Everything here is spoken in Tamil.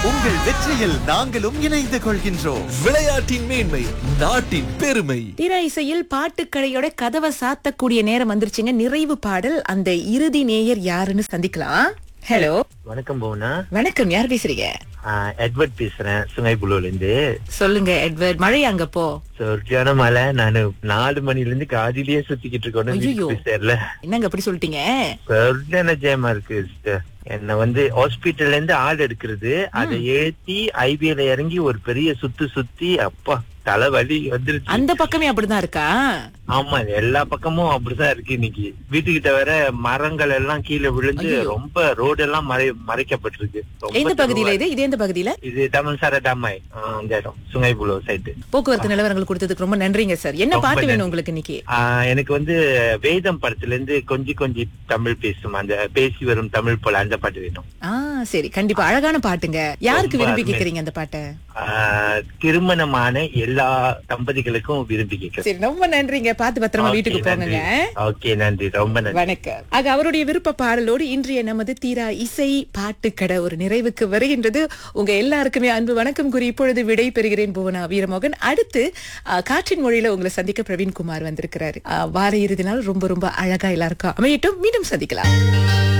உங்கள் வெற்றியில் நாங்களும் இணைந்து கொள்கின்றோம் விளையாட்டின் மேன்மை நாட்டின் பெருமை திரை இசையில் பாட்டுக்கடையோட கதவை சாத்தக்கூடிய நேரம் வந்துருச்சுங்க நிறைவு பாடல் அந்த இறுதி நேயர் யாருன்னு சந்திக்கலாம் ஹலோ வணக்கம் போனா வணக்கம் யார் பேசுறீங்க எட்வர்ட் பேசுறேன் சுங்கைபுலூர்ல இருந்து சொல்லுங்க எட்வர்ட் மழை அங்க போ சொர்க்கான மழை நானு நாலு மணில இருந்து காதிலேயே சுத்திக்கிட்டு இருக்கோம் ஐயையோ. பேசல என்னங்க அப்படி சொல்லிட்டீங்க சொர்க்கான ஜெயமா இருக்கு sister. என்ன வந்து ஹாஸ்பிட்டல்ல இருந்து ஆள் எடுக்கிறது அதை ஏத்தி ஐபிஎல இறங்கி ஒரு பெரிய சுத்து சுத்தி அப்பா தலைவலி வந்துருச்சு அந்த பக்கமே அப்படிதான் இருக்கா ஆமா எல்லா பக்கமும் அப்படிதான் இருக்கு இன்னைக்கு வீட்டுக்கிட்ட வேற மரங்கள் எல்லாம் கீழே விழுந்து ஐயோ. ரொம்ப ரோடு எல்லாம் மறை மறைக்கப்பட்டிருக்கு ரொம்ப எந்த பகுதியில தெருவா இது இது எந்த பகுதியில இது தமிழ்சார டம்மாய் அந்த இடம் சுங்கைபுலூர் சைடு போக்குவரத்து நிலவரங்கள் கொடுத்ததுக்கு ரொம்ப நன்றிங்க சார் என்ன ரொம்ப பாட்டு வேணும் நன்றி. உங்களுக்கு இன்னைக்கு ஆஹ் எனக்கு வந்து வேதம் படத்துல இருந்து கொஞ்சி கொஞ்சி தமிழ் பேசும் அந்த பேசி வரும் தமிழ் போல அந்த பாட்டு வேணும் ஆ சரி கண்டிப்பா அழகான பாட்டுங்க யாருக்கு ரொம்ப விரும்பி அருமை. கேக்குறீங்க அந்த பாட்டை ஆஹ் திருமணமான எல்லா தம்பதிகளுக்கும் விரும்பி கேட்கிறேன் சரி ரொம்ப நன்றிங்க பாத்து பத்திரமா வீட்டுக்கு போங்க ஓகே நன்றி ரொம்ப நன்றி வணக்கம் ஆக அவருடைய விருப்ப பாடலோடு இன்றைய நமது தீரா இசை பாட்டுக்கடை ஒரு நிறைவுக்கு வருகின்றது உங்க எல்லாருக்குமே அன்பு வணக்கம் கூறி இப்பொழுது விடை பெறுகிறேன் புவனா வீரமோகன் அடுத்து ஆ, காற்றின் மொழியில உங்களை சந்திக்க பிரவீன்குமார் வந்திருக்கிறாரு ஆ, வார இறுதி நாள் ரொம்ப ரொம்ப அழகா எல்லாருக்கும் அமையட்டும் மீண்டும் சந்திக்கலாம்